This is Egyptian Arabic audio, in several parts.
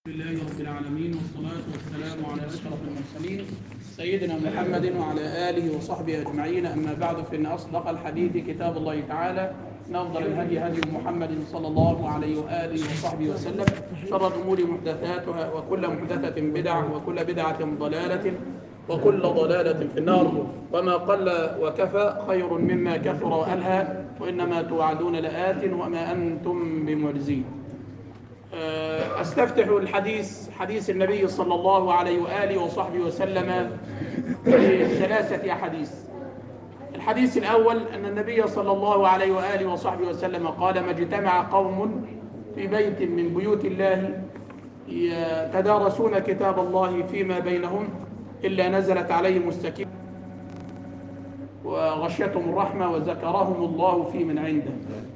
لله رب العالمين والصلاة والسلام على أشرف المرسلين سيدنا محمد وعلى آله وصحبه أجمعين أما بعد فإن أصدق الحديث كتاب الله تعالى إن أفضل الهدي هدي محمد صلى الله عليه وآله وصحبه وسلم شر الأمور محدثاتها وكل محدثة بدعة وكل بدعة ضلالة وكل ضلالة في النار وما قل وكفى خير مما كثر وألهى وإنما توعدون لآت وما أنتم بمعجزين استفتح الحديث حديث النبي صلى الله عليه واله وصحبه وسلم بثلاثه احاديث. الحديث الاول ان النبي صلى الله عليه واله وصحبه وسلم قال ما اجتمع قوم في بيت من بيوت الله يتدارسون كتاب الله فيما بينهم الا نزلت عليهم السكينه وغشيتهم الرحمه وذكرهم الله في من عنده.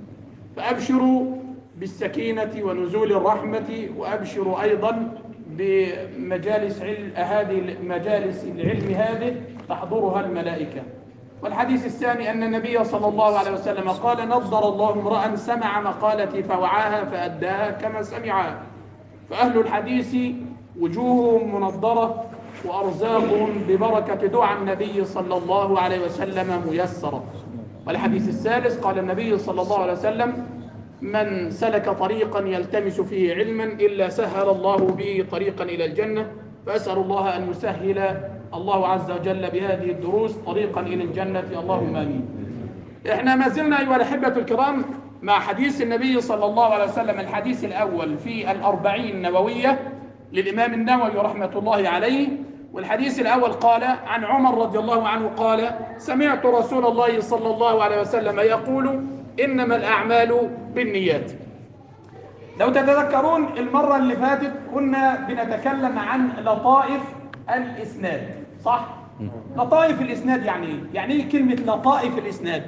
فابشروا بالسكينة ونزول الرحمة وأبشر أيضا بمجالس علم هذه مجالس العلم هذه تحضرها الملائكة والحديث الثاني أن النبي صلى الله عليه وسلم قال نظر الله امرأ سمع مقالتي فوعاها فأداها كما سمعها فأهل الحديث وجوههم منضرة وأرزاقهم ببركة دعاء النبي صلى الله عليه وسلم ميسرة والحديث الثالث قال النبي صلى الله عليه وسلم من سلك طريقا يلتمس فيه علما إلا سهل الله به طريقا إلى الجنة فأسأل الله أن يسهل الله عز وجل بهذه الدروس طريقا إلى الجنة اللهم آمين إحنا ما زلنا أيها الأحبة الكرام مع حديث النبي صلى الله عليه وسلم الحديث الأول في الأربعين النووية للإمام النووي رحمة الله عليه والحديث الأول قال عن عمر رضي الله عنه قال سمعت رسول الله صلى الله عليه وسلم يقول إنما الأعمال بالنيات لو تتذكرون المرة اللي فاتت كنا بنتكلم عن لطائف الإسناد صح؟ لطائف الإسناد يعني إيه؟ يعني إيه كلمة لطائف الإسناد؟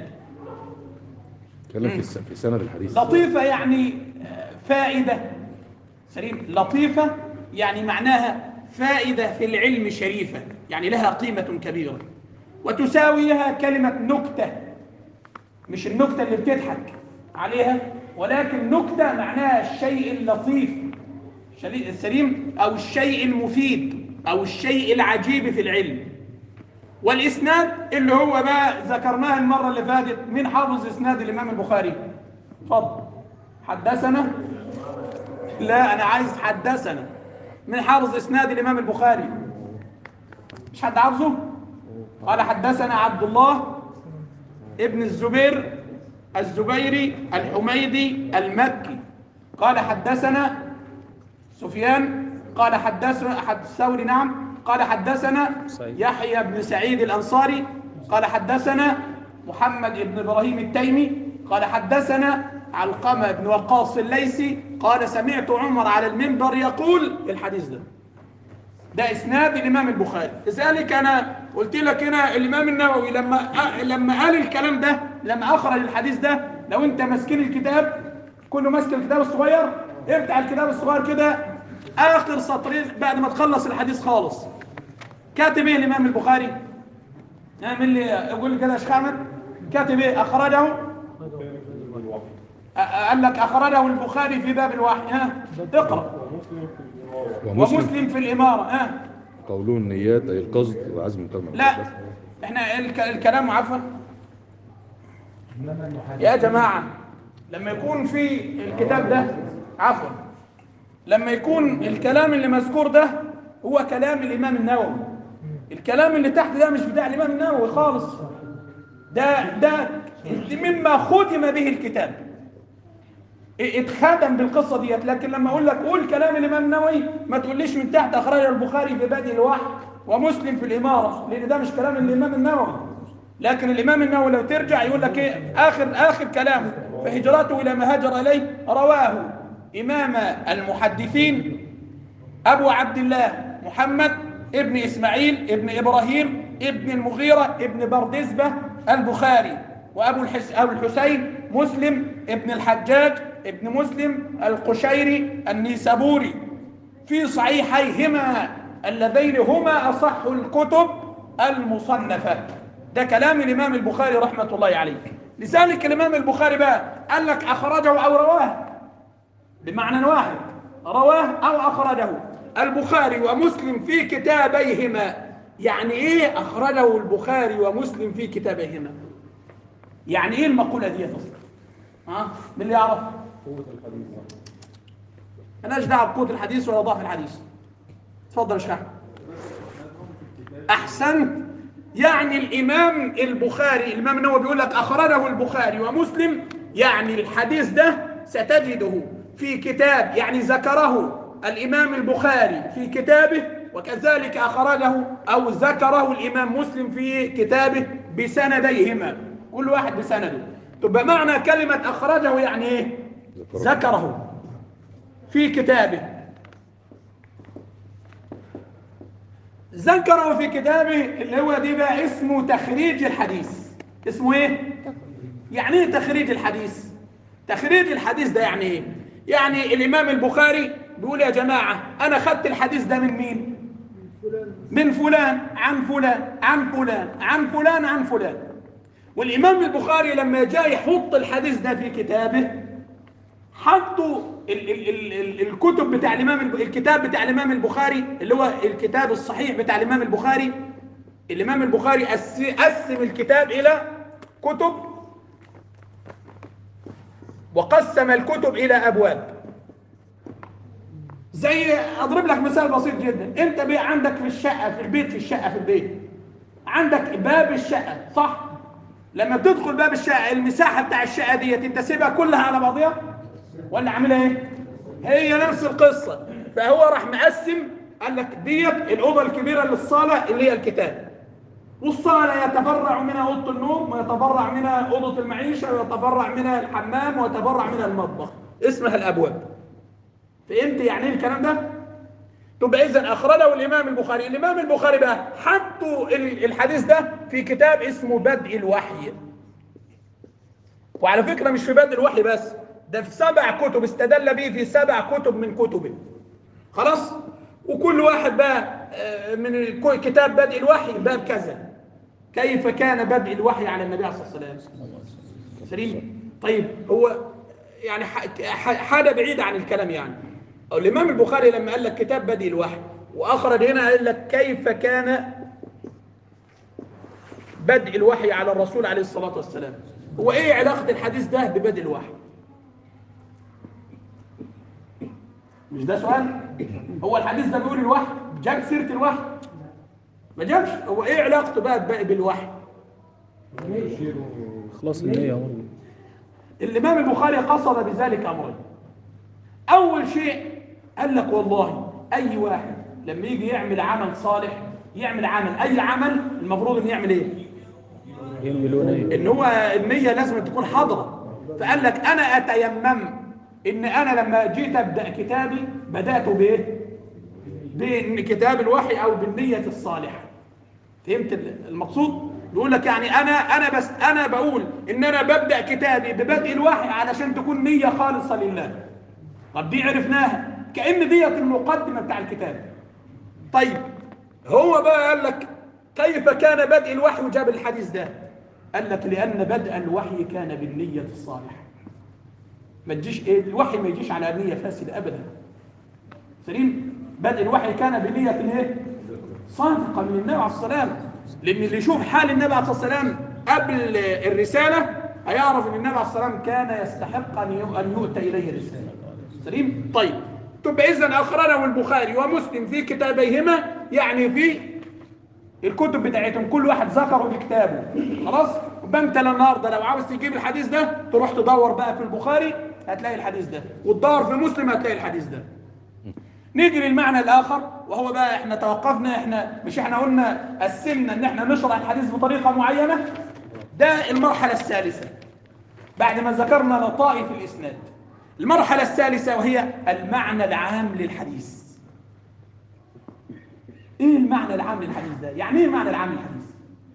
تكلم في الس- في سند الحديث لطيفة يعني فائدة سليم لطيفة يعني معناها فائدة في العلم شريفة يعني لها قيمة كبيرة وتساويها كلمة نكتة مش النكتة اللي بتضحك عليها ولكن نكتة معناها الشيء اللطيف شلي- السليم أو الشيء المفيد أو الشيء العجيب في العلم والإسناد اللي هو بقى ذكرناه المرة اللي فاتت مين حافظ إسناد الإمام البخاري اتفضل حدثنا لا أنا عايز حدثنا من حافظ إسناد الإمام البخاري مش حد حافظه قال حدثنا عبد الله ابن الزبير الزبيري الحميدي المكي قال حدثنا سفيان قال حدثنا حد الثوري نعم قال حدثنا يحيى بن سعيد الأنصاري قال حدثنا محمد بن إبراهيم التيمي قال حدثنا علقمة بن وقاص الليثي قال سمعت عمر على المنبر يقول الحديث ده ده اسناد الامام البخاري لذلك انا قلت لك هنا الامام النووي لما أ- لما قال الكلام ده لما اخرج الحديث ده لو انت ماسكين الكتاب كله ماسك الكتاب الصغير افتح الكتاب الصغير كده اخر سطرين بعد ما تخلص الحديث خالص كاتب ايه الامام البخاري ها من اللي يقول لي كده يا شيخ احمد كاتب ايه اخرجه أ- قال لك اخرجه البخاري في باب الوحي ها اقرا ومسلم ومسلم في الاماره ها قوله النيات أي القصد وعزم الكلمة لا احنا الك- الكلام عفوا يا جماعة لما يكون في الكتاب ده عفوا لما يكون الكلام اللي مذكور ده هو كلام الإمام النووي الكلام اللي تحت ده مش بتاع الإمام النووي خالص ده ده مما ختم به الكتاب اتختم بالقصه ديت لكن لما اقول لك قول كلام الامام النووي ما تقوليش من تحت اخرج البخاري في بدء الوحي ومسلم في الاماره لان ده مش كلام الامام النووي لكن الامام النووي لو ترجع يقول لك ايه اخر اخر كلامه فهجرته الى ما هاجر اليه رواه امام المحدثين أبو عبد الله محمد ابن إسماعيل ابن إبراهيم ابن المغيرة ابن بردزبة البخاري وأبو الحس أبو الحسين مسلم ابن الحجاج ابن مسلم القشيري النيسابوري في صحيحيهما اللذين هما أصح الكتب المصنفة ده كلام الإمام البخاري رحمة الله عليه لذلك الإمام البخاري بقى قال لك أخرجه أو رواه بمعنى واحد رواه أو أخرجه البخاري ومسلم في كتابيهما يعني إيه أخرجه البخاري ومسلم في كتابيهما يعني إيه المقولة دي أصلا ها من اللي يعرف قوة الحديث مالناش دعوه بقوه الحديث ولا ضعف الحديث اتفضل يا شيخ أحمد. احسنت يعني الامام البخاري الامام النووي بيقول لك اخرجه البخاري ومسلم يعني الحديث ده ستجده في كتاب يعني ذكره الامام البخاري في كتابه وكذلك اخرجه او ذكره الامام مسلم في كتابه بسنديهما كل واحد بسنده تبقى معنى كلمه اخرجه يعني ايه ذكره. ذكره في كتابه ذكره في كتابه اللي هو دي بقى اسمه تخريج الحديث اسمه ايه يعني ايه تخريج الحديث تخريج الحديث ده يعني ايه يعني الامام البخاري بيقول يا جماعه انا خدت الحديث ده من مين من فلان عن فلان عن فلان عن فلان عن فلان والامام البخاري لما جاء يحط الحديث ده في كتابه حطوا ال ال ال ال الكتب بتاع الامام الب- الكتاب بتاع الامام البخاري اللي هو الكتاب الصحيح بتاع الامام البخاري الامام البخاري قس- قسم الكتاب الى كتب وقسم الكتب الى ابواب زي اضرب لك مثال بسيط جدا انت بقى عندك في الشقه في البيت في الشقه في البيت عندك باب الشقه صح لما بتدخل باب الشقه المساحه بتاع الشقه ديت انت سيبها كلها على بعضها ولا عاملها ايه هي نفس القصه فهو راح مقسم قال لك ديت الاوضه الكبيره للصاله اللي هي الكتاب والصاله يتفرع منها اوضه النوم ويتفرع منها اوضه المعيشه ويتفرع منها الحمام ويتفرع منها المطبخ اسمها الابواب فهمت يعني ايه الكلام ده تبقى اذا اخرجه الامام البخاري الامام البخاري بقى حطوا ال- الحديث ده في كتاب اسمه بدء الوحي وعلى فكره مش في بدء الوحي بس ده في سبع كتب استدل به في سبع كتب من كتبه خلاص وكل واحد بقى آه، من الك- كتاب بدء الوحي باب كذا كيف كان بدء الوحي على النبي عليه الصلاه والسلام سليم طيب هو يعني ح- ح- حاجه بعيده عن الكلام يعني أو الامام البخاري لما قال لك كتاب بدء الوحي واخرج هنا قال لك كيف كان بدء الوحي على الرسول عليه الصلاه والسلام هو ايه علاقه الحديث ده ببدء الوحي مش ده سؤال هو الحديث ده بيقول الوحي جاب سيره الوحي ما جابش هو ايه علاقته بقى ب- بالوحي خلاص النية هو الإمام البخاري قصد بذلك أمرين أول شيء قال لك والله أي واحد لما يجي يعمل عمل صالح يعمل عمل أي عمل المفروض إنه يعمل إيه؟ ينملون ايه إن هو النية لازم تكون حاضرة فقال لك أنا أتيمم إن أنا لما جيت أبدأ كتابي بدأت بإيه؟ بإن كتاب الوحي أو بالنية الصالحة فهمت المقصود بيقول لك يعني انا انا بس انا بقول ان انا ببدا كتابي ببدء الوحي علشان تكون نيه خالصه لله طب دي عرفناها كان ديت المقدمه بتاع الكتاب طيب هو بقى قال لك كيف كان بدء الوحي وجاب الحديث ده قال لك لان بدء الوحي كان بالنيه الصالحه ما تجيش ايه الوحي ما يجيش على نيه فاسده ابدا سليم بدء الوحي كان بنيه الايه صادقه من النبي عليه السلام لان اللي يشوف حال النبي عليه الصلاه والسلام قبل الرساله هيعرف ان النبي عليه الصلاه والسلام كان يستحق ان يو- ان يؤتى اليه الرساله سليم طيب تبقى اذا اخرجه البخاري ومسلم في كتابيهما يعني في الكتب بتاعتهم كل واحد ذكره في كتابه خلاص يبقى انت النهارده لو عاوز تجيب الحديث ده تروح تدور بقى في البخاري هتلاقي الحديث ده وتدور في مسلم هتلاقي الحديث ده نيجي للمعنى الاخر وهو بقى احنا توقفنا احنا مش احنا قلنا قسمنا ان احنا نشرح الحديث بطريقه معينه ده المرحله الثالثه بعد ما ذكرنا لطائف الاسناد المرحله الثالثه وهي المعنى العام للحديث ايه المعنى العام للحديث ده يعني ايه المعنى العام للحديث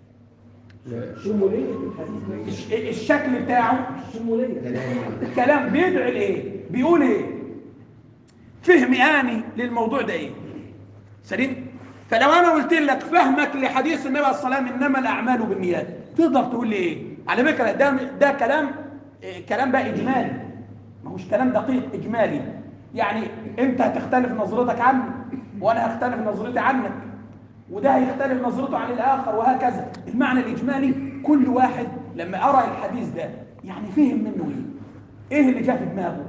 الش- الشكل بتاعه الكلام بيدعي لايه بيقول ايه فهم آني للموضوع ده ايه سليم فلو انا قلت لك فهمك لحديث النبي عليه الصلاه والسلام انما الاعمال بالنيات تقدر تقول لي ايه على فكره ده ده كلام إيه كلام بقى اجمالي ما هوش كلام دقيق اجمالي يعني انت هتختلف نظرتك عني وانا هختلف نظرتي عنك وده هيختلف نظرته عن الاخر وهكذا المعنى الاجمالي كل واحد لما ارى الحديث ده يعني فهم منه ايه ايه اللي جاء في دماغه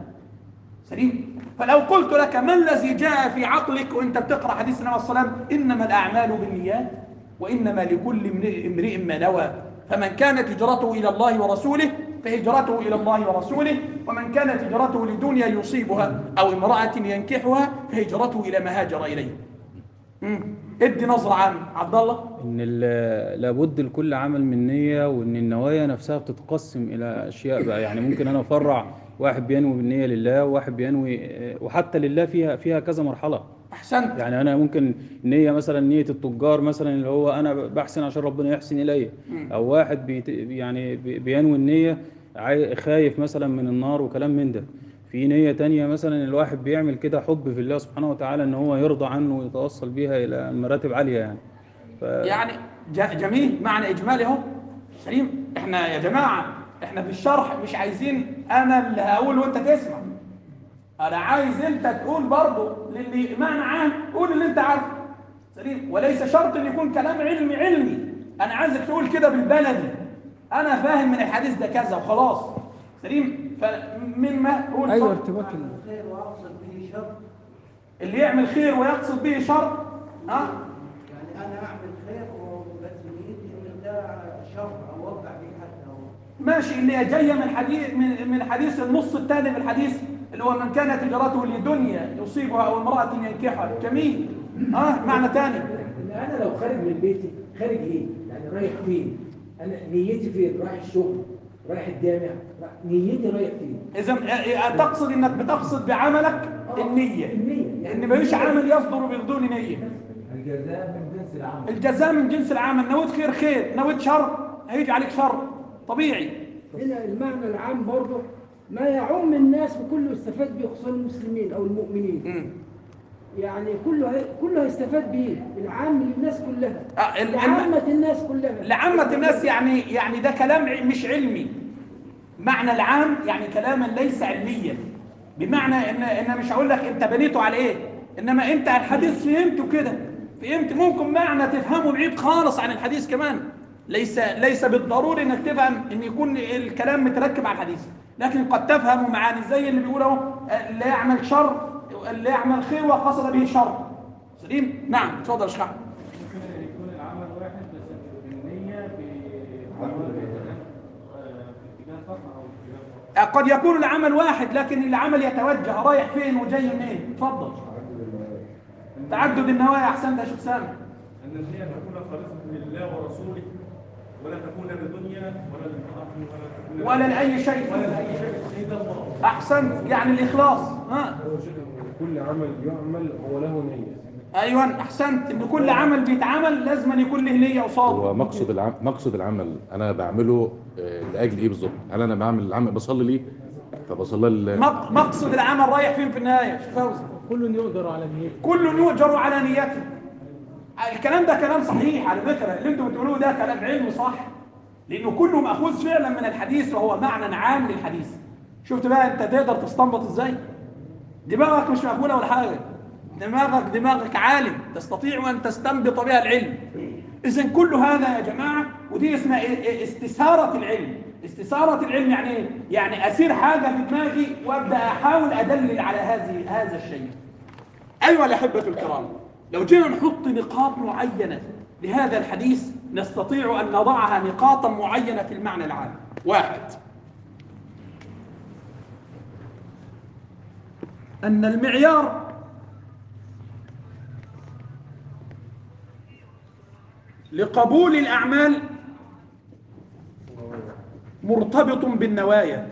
سليم فلو قلت لك ما الذي جاء في عقلك وانت بتقرا حديث النبي صلى الله عليه وسلم انما الاعمال بالنيات وانما لكل امرئ امرئ ما نوى فمن كانت هجرته الى الله ورسوله فهجرته الى الله ورسوله ومن كانت هجرته لدنيا يصيبها او امراه ينكحها فهجرته الى ما هاجر اليه مم. ادي نظره عامه عبد الله ان ال- لابد لكل عمل من نية وان النوايا نفسها بتتقسم الى اشياء بقى يعني ممكن انا افرع واحد بينوي بالنية لله وواحد بينوي وحتى لله فيها فيها كذا مرحلة احسنت يعني انا ممكن نية مثلا نية التجار مثلا اللي هو انا بحسن عشان ربنا يحسن الي او واحد بيت يعني بي- بينوي النية عاي- خايف مثلا من النار وكلام من ده في نية تانية مثلا الواحد بيعمل كده حب في الله سبحانه وتعالى ان هو يرضى عنه ويتوصل بيها الى مراتب عالية يعني ف... يعني ج- جميل معنى اجمالي اهو سليم احنا يا جماعه احنا في الشرح مش عايزين انا اللي هقول وانت تسمع انا عايز انت تقول برضه للي معنى عام قول اللي انت عارفه سليم وليس شرط ان يكون كلام علمي علمي انا عايزك تقول كده بالبلدي انا فاهم من الحديث ده كذا وخلاص سليم فمما قول ايوه اتفضل. ارتباط ال- الخير واقصد به شر اللي يعمل خير ويقصد به شر ها يعني انا اعمل خير وبس نيتي ان ده شر او اوقع به حد او ماشي اللي هي جايه من حديث من من حديث النص الثاني من الحديث اللي هو من كانت هجرته لدنيا يصيبها او امراه ينكحها جميل اه معنى ثاني ان انا لو خارج من بيتي خارج ايه يعني رايح فين انا نيتي فين رايح الشغل رايح الجامع رايح- نيتي رايح فين اذا تقصد انك بتقصد بعملك النيه النية ان مفيش عمل يصدر بدون نيه الجزاء من جنس العمل الجزاء من جنس العمل نويت خير خير نويت شر هيجي عليك شر طبيعي هنا المعنى العام برضه ما يعم الناس وكله يستفاد به خصوصا المسلمين او المؤمنين مم. يعني كله هي... كله هيستفاد به العام للناس كلها آه، ال- لعامة الناس كلها لعامة الناس يعني يعني ده كلام ع- مش علمي معنى العام يعني كلاما ليس علميا بمعنى ان ان مش هقول لك انت بنيته على ايه انما انت الحديث فهمته كده فهمت ممكن معنى تفهمه بعيد خالص عن الحديث كمان ليس ليس بالضروري انك تفهم ان يكون الكلام متركب على الحديث لكن قد تفهم معاني زي اللي بيقول اهو لا يعمل شر لا يعمل خير وقصد به شر سليم نعم اتفضل يا شيخ أحمد. ممكن يكون العمل واحد بس النية في اتجاه صح أو اتجاه صح قد يكون العمل واحد لكن العمل يتوجه رايح فين وجاي منين اتفضل تعدد النوايا احسنت يا شيخ سامي أن النية تكون خالصة لله ورسوله ولا تكون للدنيا ولا للمرأة ولا تكون ولا لاي شيء ولا لأي شيء إلا الله احسنت يعني الاخلاص ها كل عمل يعمل هو له نية ايوه احسنت ان كل عمل بيتعمل لازم أن يكون له نيه هو قصاده مقصد العمل مقصد العمل انا بعمله آه، لاجل ايه بالظبط هل انا بعمل العمل بصلي ليه فبصلي ل- مق- مقصد العمل رايح فين في النهايه يا شيخ فوزي كل يقدر على نيته كل يؤجر على نيته الكلام ده كلام صحيح على فكره اللي انتم بتقولوه ده كلام علمي صح لانه كله ماخوذ فعلا من الحديث وهو معنى عام للحديث شفت بقى انت تقدر تستنبط ازاي دماغك مش مقبوله ولا حاجه دماغك دماغك عالم تستطيع ان تستنبط بها العلم اذا كل هذا يا جماعه ودي اسمها إيه؟ استثاره العلم استثاره العلم يعني ايه يعني اسير حاجه في دماغي وابدا احاول ادلل على هذه هذا الشيء أيها الأحبة الكرام لو جينا نحط نقاط معينة لهذا الحديث نستطيع أن نضعها نقاطا معينة في المعنى العام واحد أن المعيار لقبول الأعمال مرتبط بالنوايا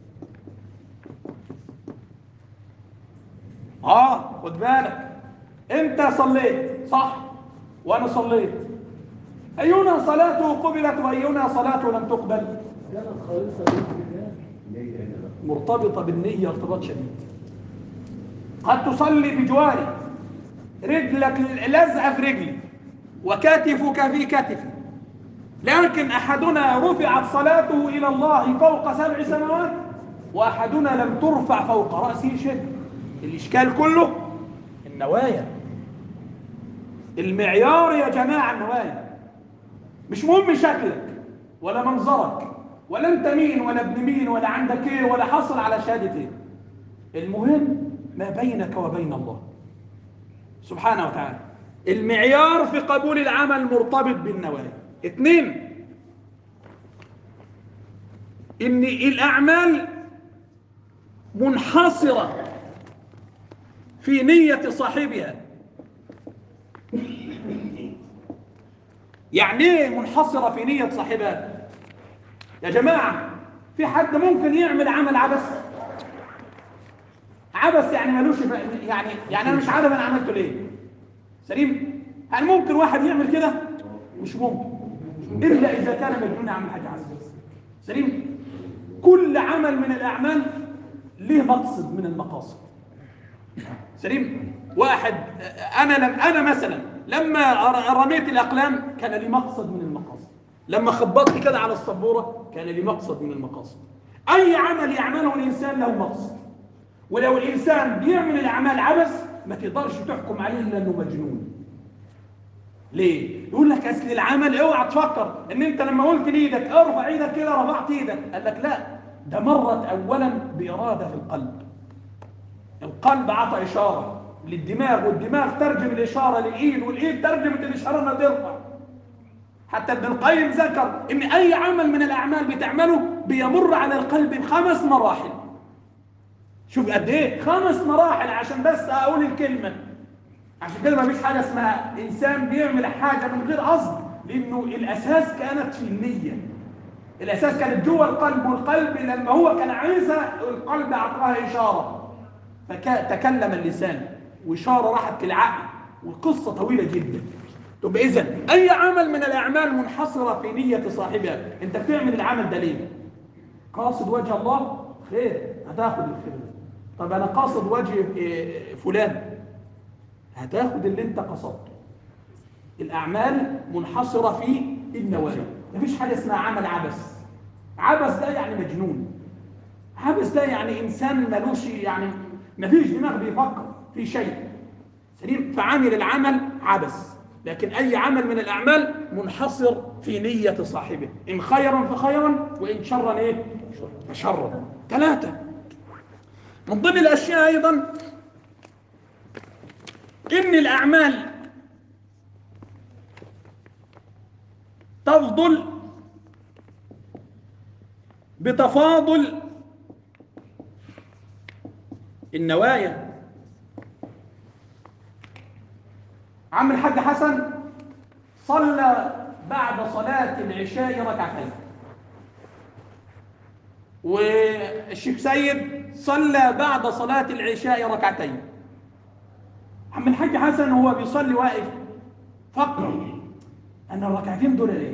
اه خد بالك انت صليت صح وانا صليت اينا صلاته قبلت واينا صلاته لم تقبل كانت خالصة لله مرتبطه بالنيه ارتباط شديد قد تصلي بجواري رجلك لازقه في رجلي وكتفك في كتفي لكن احدنا رفعت صلاته الى الله فوق سبع سماوات واحدنا لم ترفع فوق راسه شيء الاشكال كله النوايا المعيار يا جماعه النوايا مش مهم شكلك ولا منظرك ولا انت مين ولا ابن مين ولا عندك ايه ولا حصل على شهاده ايه المهم ما بينك وبين الله سبحانه وتعالى المعيار في قبول العمل مرتبط بالنوايا اثنين ان الاعمال منحصره في نيه صاحبها يعني ايه منحصره في نيه صاحبها يا جماعه في حد ممكن يعمل عمل عبث عبث يعني ملوش ف- يعني يعني انا مش عارف انا عملته ليه سليم هل ممكن واحد يعمل كده مش ممكن الا اذا كان مجنون يعمل حاجه عبث سليم كل عمل من الاعمال ليه مقصد من المقاصد سليم واحد انا لم انا مثلا لما ر- رميت الاقلام كان لي مقصد من المقاصد لما خبطت كده على السبوره كان لي مقصد من المقاصد اي عمل يعمله الانسان له مقصد ولو الانسان بيعمل الاعمال عبث ما تقدرش تحكم عليه الا انه مجنون ليه يقول لك اصل العمل اوعى تفكر ان انت لما قلت لايدك ارفع ايدك كده رفعت ايدك قال لك لا ده مرت اولا باراده في القلب القلب عطى اشاره للدماغ والدماغ ترجم الاشاره للايد والايد ترجمت الاشاره انها ترفع حتى ابن القيم ذكر ان اي عمل من الاعمال بتعمله بيمر على القلب بخمس مراحل شوف قد ايه خمس مراحل عشان بس اقول الكلمه عشان كده ما فيش حاجه اسمها انسان بيعمل حاجه من غير قصد لانه الاساس كانت في النيه الاساس كانت جوه القلب والقلب لما هو كان عايزها القلب اعطاها اشاره فتكلم اللسان واشاره راحت للعقل وقصه طويله جدا طب اذا اي عمل من الاعمال منحصره في نيه صاحبها انت بتعمل العمل ده ليه قاصد وجه الله خير هتاخد الخير ده. طب انا قاصد وجه إيه، فلان هتاخد اللي انت قصدته الاعمال منحصره في النوايا مفيش حاجه اسمها عمل عبث عبث ده يعني مجنون عبث ده يعني انسان ملوش يعني مفيش دماغ بيفكر في شيء سليم فعامل العمل عبث لكن اي عمل من الاعمال منحصر في نيه صاحبه ان خيرا فخيرا وان شرا ايه فشرا ثلاثه من ضمن الاشياء ايضا ان الاعمال تفضل بتفاضل النوايا عم الحاج حسن صلى بعد صلاة العشاء ركعتين والشيخ سيد صلى بعد صلاة العشاء ركعتين عم الحاج حسن هو بيصلي واقف فكر أن الركعتين دول ليه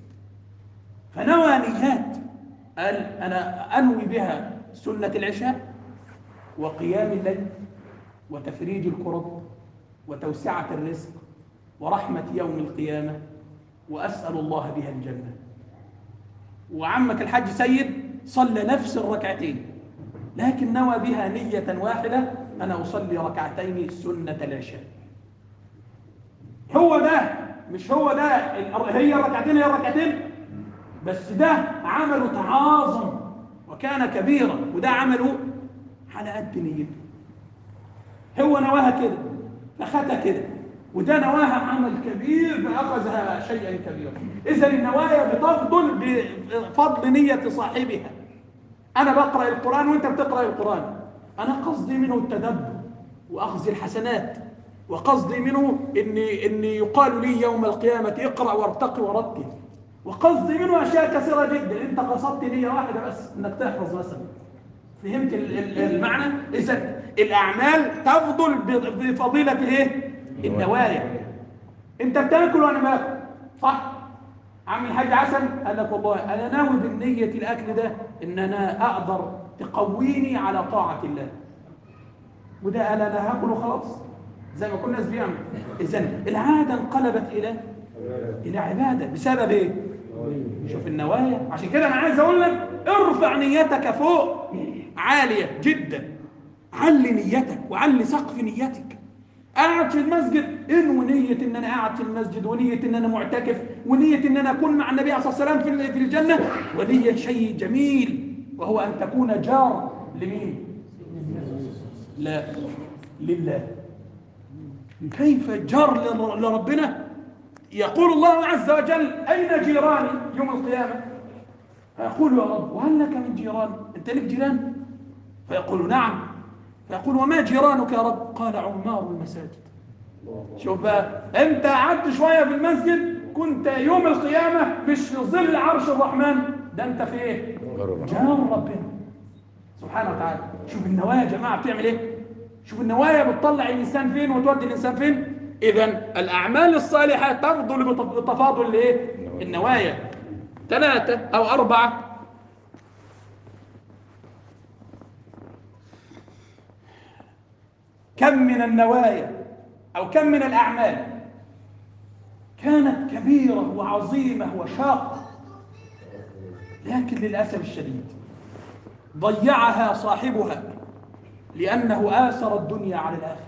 فنوى نيات قال أنا أنوي بها سنة العشاء وقيام الليل وتفريج الكرب وتوسعة الرزق ورحمة يوم القيامة وأسأل الله بها الجنة وعمك الحاج سيد صلى نفس الركعتين لكن نوى بها نية واحدة أنا أصلي ركعتين سنة العشاء هو ده مش هو ده ال- هي الركعتين هي الركعتين بس ده عمله تعاظم وكان كبيرا وده عمله على قد نيته هو نواها كده فخدها كده وده نواها عمل كبير فأخذها شيئا كبيرا إذا النوايا بتفضل بفضل نية صاحبها أنا بقرأ القرآن وأنت بتقرأ القرآن أنا قصدي منه التدبر وأخذ الحسنات وقصدي منه إني, إني يقال لي يوم القيامة اقرأ وارتقي ورتل وقصدي منه أشياء كثيرة جدا أنت قصدت نية واحدة بس إنك تحفظ مثلا فهمت ال- ال- المعنى اذا الاعمال تفضل ب- بفضيله الايه النوايا انت بتاكل وانا باكل صح عم الحاج حسن قال لك والله انا ناوي بالنيه الاكل ده ان انا اقدر تقويني على طاعه الله وده قال انا هاكل وخلاص زي ما كل الناس بيعمل اذا العاده انقلبت الى الى عباده بسبب ايه شوف النوايا عشان كده انا عايز اقول لك ارفع نيتك فوق عاليه جدا علي نيتك وعلي سقف نيتك قاعد في المسجد انوي نية ان انا قاعد في المسجد ونية ان انا معتكف ونية ان انا اكون مع النبي صلى الله عليه وسلم في في الجنة ونية شيء جميل وهو ان تكون جار لمين؟ لا لله كيف جار لر- لربنا يقول الله عز وجل أين جيراني يوم القيامة فيقول يا رب وهل لك من جيران أنت لك جيران فيقول نعم فيقول وما جيرانك يا رب قال عمار المساجد شوف بقى أنت قعدت شوية في المسجد كنت يوم القيامة مش في ظل عرش الرحمن ده أنت في إيه جار ربنا سبحانه وتعالى شوف النوايا يا جماعة بتعمل إيه شوف النوايا بتطلع الإنسان فين وتودي الإنسان فين إذا الأعمال الصالحة تفضل بتف- بتفاضل لإيه النوايا ثلاثة أو أربعة كم من النوايا أو كم من الأعمال كانت كبيرة وعظيمة وشاقة لكن للأسف الشديد ضيعها صاحبها لأنه آثر الدنيا على الآخرة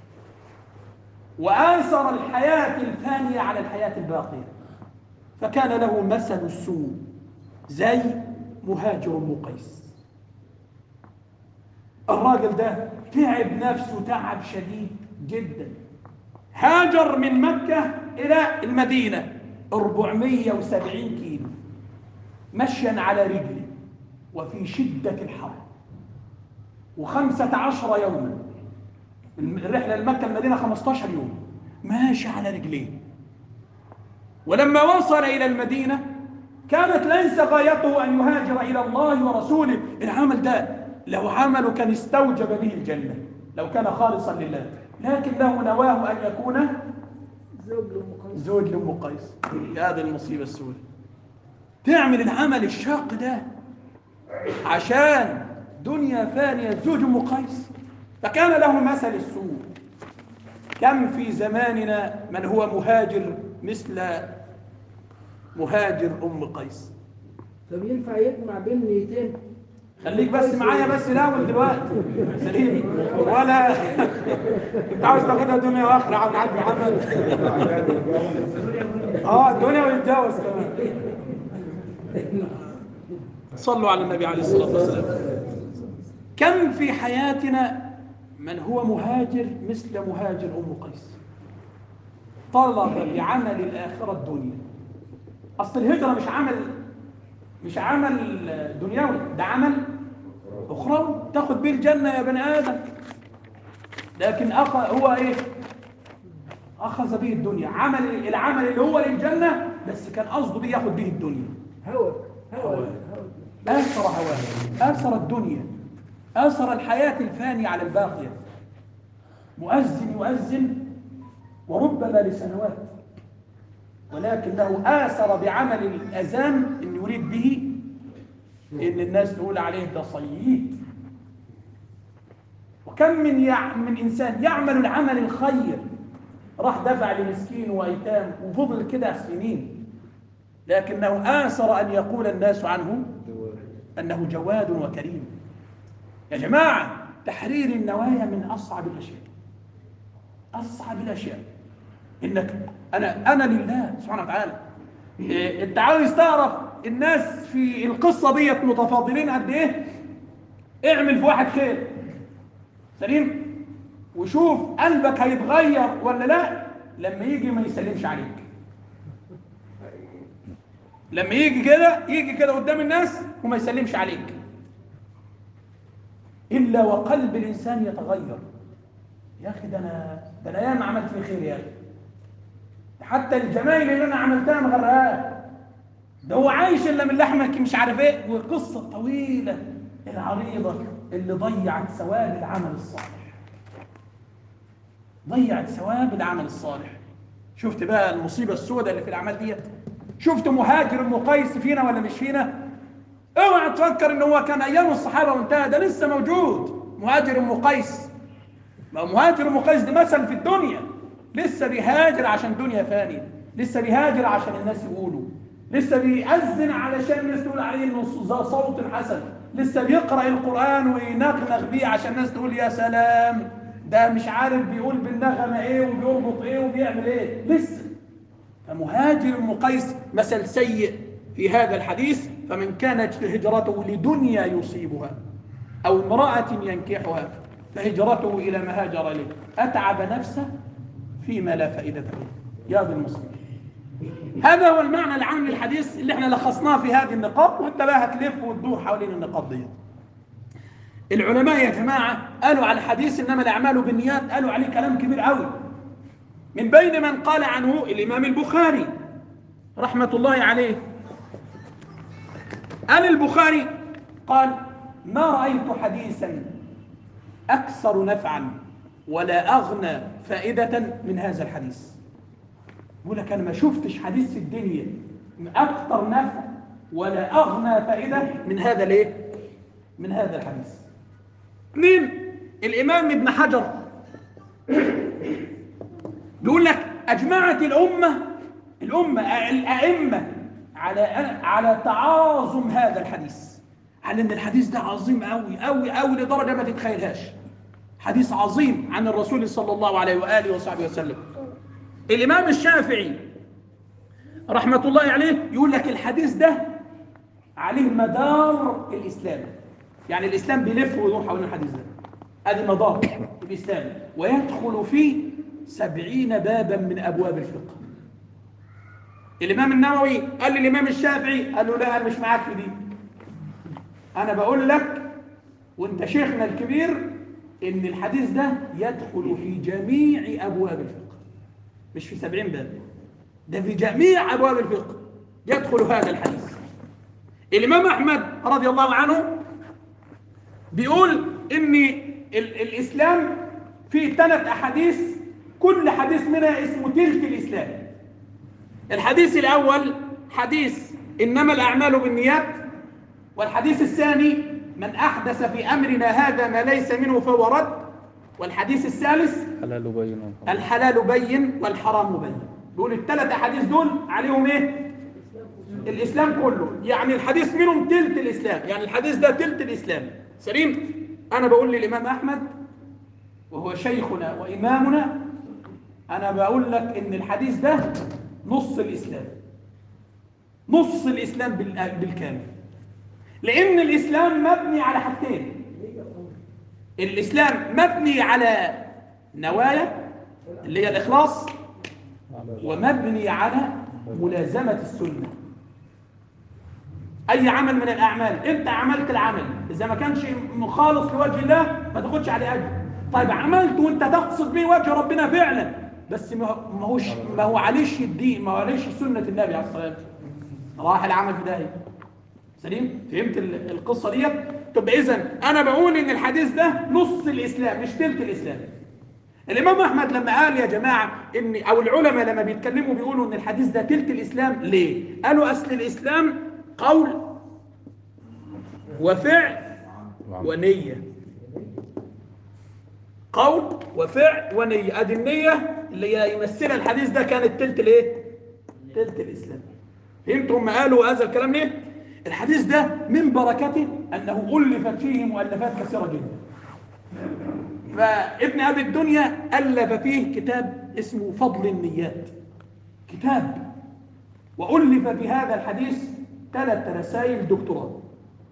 وآثر الحياة الفانية على الحياة الباقية فكان له مثل السوء زي مهاجر أم قيس الراجل ده تعب نفسه تعب شديد جدا هاجر من مكة إلى المدينة 470 كيلو مشيا على رجله وفي شدة الحر وخمسة عشر يوما الرحلة لمكة المدينة 15 يوم ماشي على رجليه ولما وصل إلى المدينة كانت ليس غايته أن يهاجر إلى الله ورسوله العمل ده لو عمله كان استوجب به الجنة لو كان خالصا لله لكن له نواه أن يكون زوج لأم قيس زوج لأم قيس هذه المصيبة السوداء تعمل العمل الشاق ده عشان دنيا فانية زوج أم قيس فكان له مثل السوء كم في زماننا من هو مهاجر مثل مهاجر أم قيس طب ينفع يجمع بين نيتين خليك بس معايا بس الاول دلوقتي سليم ولا انت عاوز تاخدها دنيا واخره عم عبد محمد اه الدنيا ويتجوز كمان صلوا على النبي عليه الصلاه والسلام كم في حياتنا من هو مهاجر مثل مهاجر ام قيس طلب لعمل الاخره الدنيا اصل الهجره مش عمل مش عمل دنيوي ده عمل اخروي تاخد بيه الجنه يا بني ادم لكن أخ هو ايه اخذ به الدنيا عمل العمل اللي هو للجنه بس كان قصده بيه ياخد به الدنيا هوى هوى هوى. هوى. اثر هواه اثر الدنيا اثر الحياه الفانيه على الباقيه مؤذن يؤذن وربما لسنوات ولكنه آثر بعمل الأذان إن يريد به إن الناس تقول عليه ده صييت وكم من يع... من إنسان يعمل العمل الخير راح دفع لمسكين وأيتام وفضل كده سنين لكنه آثر أن يقول الناس عنه أنه جواد وكريم يا جماعة تحرير النوايا من أصعب الأشياء أصعب الأشياء انك انا انا لله سبحانه وتعالى إيه، انت عاوز تعرف الناس في القصه ديت متفاضلين قد ايه اعمل في واحد خير سليم وشوف قلبك هيتغير ولا لا لما يجي ما يسلمش عليك لما يجي كده يجي كده قدام الناس وما يسلمش عليك الا وقلب الانسان يتغير يا اخي ده انا ده انا ياما عملت فيه خير يا اخي حتى الجمايل اللي انا عملتها مغرقاه ده هو عايش الا من لحمك مش عارف ايه وقصه طويله العريضه اللي ضيعت ثواب العمل الصالح ضيعت ثواب العمل الصالح شفت بقى المصيبه السوداء اللي في الاعمال ديت شفت مهاجر ام قيس فينا ولا مش فينا اوعى تفكر ان هو كان ايام الصحابه وانتهى ده لسه موجود مهاجر ام قيس ما هو مهاجر ام قيس ده مثل في الدنيا لسه بيهاجر عشان دنيا فانية لسه بيهاجر عشان الناس يقولوا لسه بيأذن علشان الناس تقول عليه انه ذا صوت حسن لسه بيقرأ القرآن وينغنغ بيه عشان الناس تقول يا سلام ده مش عارف بيقول بالنغمة ايه وبيربط ايه وبيعمل ايه لسه فمهاجر مقيس مثل سيء في هذا الحديث فمن كانت هجرته لدنيا يصيبها أو امرأة ينكحها فهجرته إلى ما هاجر إليه أتعب نفسه فيما لا فائدة له يا ذا المسلم هذا هو المعنى العام للحديث اللي احنا لخصناه في هذه النقاط وانت بقى هتلف وتدور حوالين النقاط دي العلماء يا جماعة قالوا على الحديث إنما الأعمال بالنيات قالوا عليه كلام كبير قوي من بين من قال عنه الإمام البخاري رحمة الله عليه قال البخاري قال ما رأيت حديثا أكثر نفعا ولا أغنى فائدة من هذا الحديث يقول لك أنا ما شفتش حديث في الدنيا أكثر نفع ولا أغنى فائدة من هذا الإيه؟ من هذا الحديث مين؟ الإمام ابن حجر بيقول لك أجمعت الأمة الأمة الأئمة على على تعاظم هذا الحديث على ان الحديث ده عظيم قوي قوي قوي لدرجه ما تتخيلهاش حديث عظيم عن الرسول صلى الله عليه واله وصحبه وسلم الامام الشافعي رحمه الله عليه يقول لك الحديث ده عليه مدار الاسلام يعني الاسلام بيلف ويدور حوالين الحديث ده ادي مدار الاسلام ويدخل فيه سبعين بابا من ابواب الفقه الامام النووي قال للامام الشافعي قال له لا انا مش معاك في دي انا بقول لك وانت شيخنا الكبير ان الحديث ده يدخل في جميع ابواب الفقه مش في سبعين باب ده في جميع ابواب الفقه يدخل هذا الحديث الامام احمد رضي الله عنه بيقول ان ال الاسلام فيه ثلاث احاديث كل حديث منها اسمه تلك الاسلام الحديث الاول حديث انما الاعمال بالنيات والحديث الثاني من أحدث في أمرنا هذا ما ليس منه فهو رد والحديث الثالث حلال بين والحرام. الحلال بين والحرام بين بيقول الثلاث أحاديث دول عليهم إيه؟ الإسلام كله يعني الحديث منهم تلت الإسلام يعني الحديث ده تلت الإسلام سليم أنا بقول للإمام أحمد وهو شيخنا وإمامنا أنا بقول لك إن الحديث ده نص الإسلام نص الإسلام بال- بالكامل لأن الإسلام مبني على حاجتين الإسلام مبني على نوايا اللي هي الإخلاص ومبني على ملازمة السنة أي عمل من الأعمال أنت عملت العمل إذا ما كانش مخالص لوجه الله ما تاخدش عليه أجر طيب عملت وأنت تقصد به وجه ربنا فعلا بس ما هو- ما هوش ما هو عليش الدين ما هو عليش سنة النبي عليه الصلاة والسلام راح العمل في داهية سليم فهمت ال- القصه ديت طب اذا انا بقول ان الحديث ده نص الاسلام مش تلت الاسلام الامام احمد لما قال يا جماعه ان او العلماء لما بيتكلموا بيقولوا ان الحديث ده تلت الاسلام ليه قالوا اصل الاسلام قول وفعل ونيه قول وفعل ونيه ادي النيه اللي هي يمثلها الحديث ده كانت تلت الايه تلت الاسلام فهمتوا هم قالوا هذا الكلام ليه الحديث ده من بركته انه الفت فيه مؤلفات كثيره جدا فابن ابي الدنيا الف فيه كتاب اسمه فضل النيات كتاب والف في هذا الحديث ثلاث رسائل دكتوراه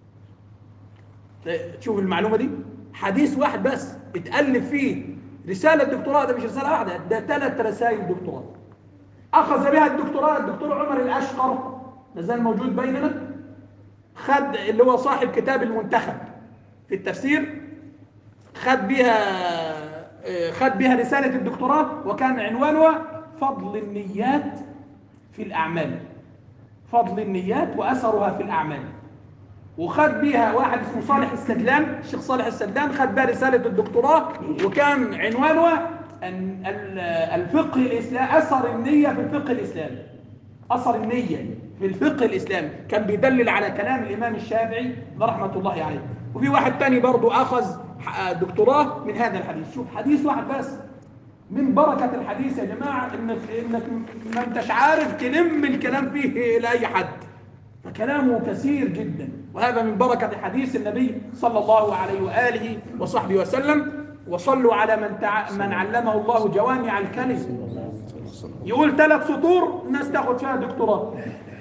تشوف المعلومه دي حديث واحد بس اتالف فيه رساله دكتوراه ده مش رساله واحده ده ثلاث رسائل دكتوراه اخذ بها الدكتوراه الدكتور عمر الاشقر ما زال موجود بيننا خد اللي هو صاحب كتاب المنتخب في التفسير خد بها آه، خد بها رسالة الدكتوراه وكان عنوانها فضل النيات في الأعمال فضل النيات وأثرها في الأعمال وخد بيها واحد اسمه صالح السدلان الشيخ صالح السدلان خد بها رسالة الدكتوراه وكان عنوانها أن ال- الفقه الإسلامي أثر النية في الفقه الإسلامي أثر النية في الفقه الإسلامي كان بيدلل على كلام الإمام الشافعي رحمة الله عليه وفي واحد تاني برضو أخذ ح- دكتوراه من هذا الحديث شوف حديث واحد بس من بركة الحديث يا جماعة إنك, إنك ما انتش عارف تلم الكلام فيه إلى أي حد فكلامه كثير جدا وهذا من بركة حديث النبي صلى الله عليه وآله وصحبه وسلم وصلوا على من, تع... من علمه الله جوامع الكلم يقول ثلاث سطور الناس تاخد فيها دكتوراه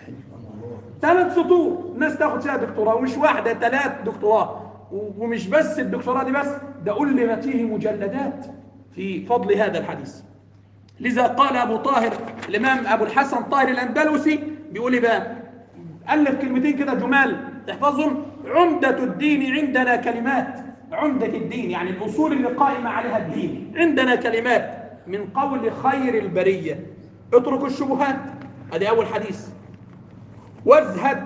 ثلاث سطور الناس تاخد فيها دكتوراه ومش واحدة ثلاث دكتوراه و- ومش بس الدكتوراه دي بس ده ألفت فيه مجلدات في فضل هذا الحديث لذا قال أبو طاهر الإمام أبو الحسن طاهر الأندلسي بيقول إيه بقى ألف كلمتين كده جمال تحفظهم عمدة الدين عندنا كلمات عمدة الدين يعني الأصول اللي قائمة عليها الدين عندنا كلمات من قول خير البرية اترك الشبهات هذه أول حديث وازهد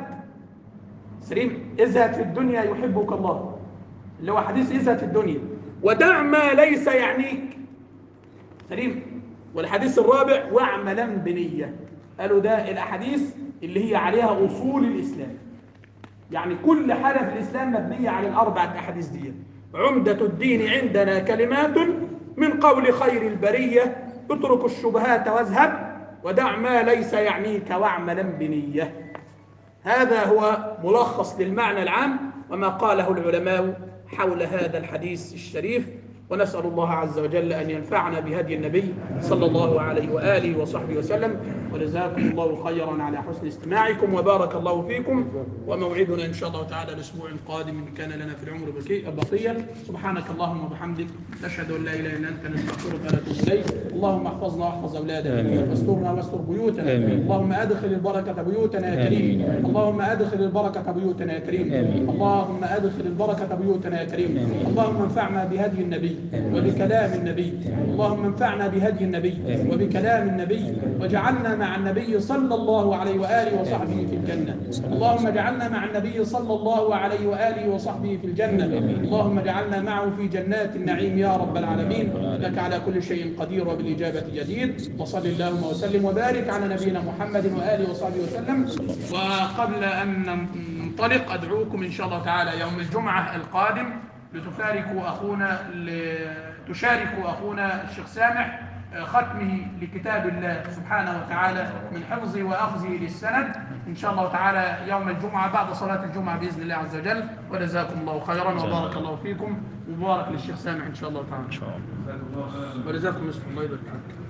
سليم ازهد في الدنيا يحبك الله اللي هو حديث ازهد في الدنيا ودع ما ليس يعنيك سليم والحديث الرابع واعملا بنية قالوا ده الأحاديث اللي هي عليها أصول الإسلام يعني كل حاجة في الإسلام مبنية على الأربعة أحاديث دي عمدة الدين عندنا كلمات من قول خير البرية اترك الشبهات واذهب ودع ما ليس يعنيك واعملا بنية هذا هو ملخص للمعنى العام وما قاله العلماء حول هذا الحديث الشريف ونسأل الله عز وجل أن ينفعنا بهدي النبي صلى الله عليه وآله وصحبه وسلم وجزاكم الله خيرا على حسن استماعكم وبارك الله فيكم وموعدنا إن شاء الله تعالى الأسبوع القادم إن كان لنا في العمر بقي- بقية سبحانك اللهم وبحمدك نشهد أن لا إله إلا أنت نستغفرك ونتوب إليك اللهم احفظنا واحفظ أولادنا واسترنا واستر بيوتنا اللهم أدخل البركة بيوتنا يا كريم اللهم أدخل البركة بيوتنا يا كريم اللهم أدخل البركة بيوتنا يا كريم اللهم انفعنا بهدي النبي وبكلام النبي اللهم انفعنا بهدي النبي وبكلام النبي وجعلنا مع النبي صلى الله عليه وآله وصحبه في الجنة اللهم اجعلنا مع النبي صلى الله عليه وآله وصحبه في الجنة اللهم اجعلنا معه في جنات النعيم يا رب العالمين لك على كل شيء قدير وبالإجابة جديد وصل اللهم وسلم وبارك على نبينا محمد وآله وصحبه وسلم وقبل أن ننطلق أدعوكم إن شاء الله تعالى يوم الجمعة القادم لتشاركوا أخونا ل- تشاركوا أخونا الشيخ سامح آه، ختمه لكتاب الله سبحانه وتعالى من حفظه وأخذه للسند إن شاء الله تعالى يوم الجمعة بعد صلاة الجمعة بإذن الله عز وجل وجزاكم الله خيرا وبارك الله فيكم ومبارك للشيخ سامح إن شاء الله تعالى إن شاء الله وجزاكم الله الله يبارك فيك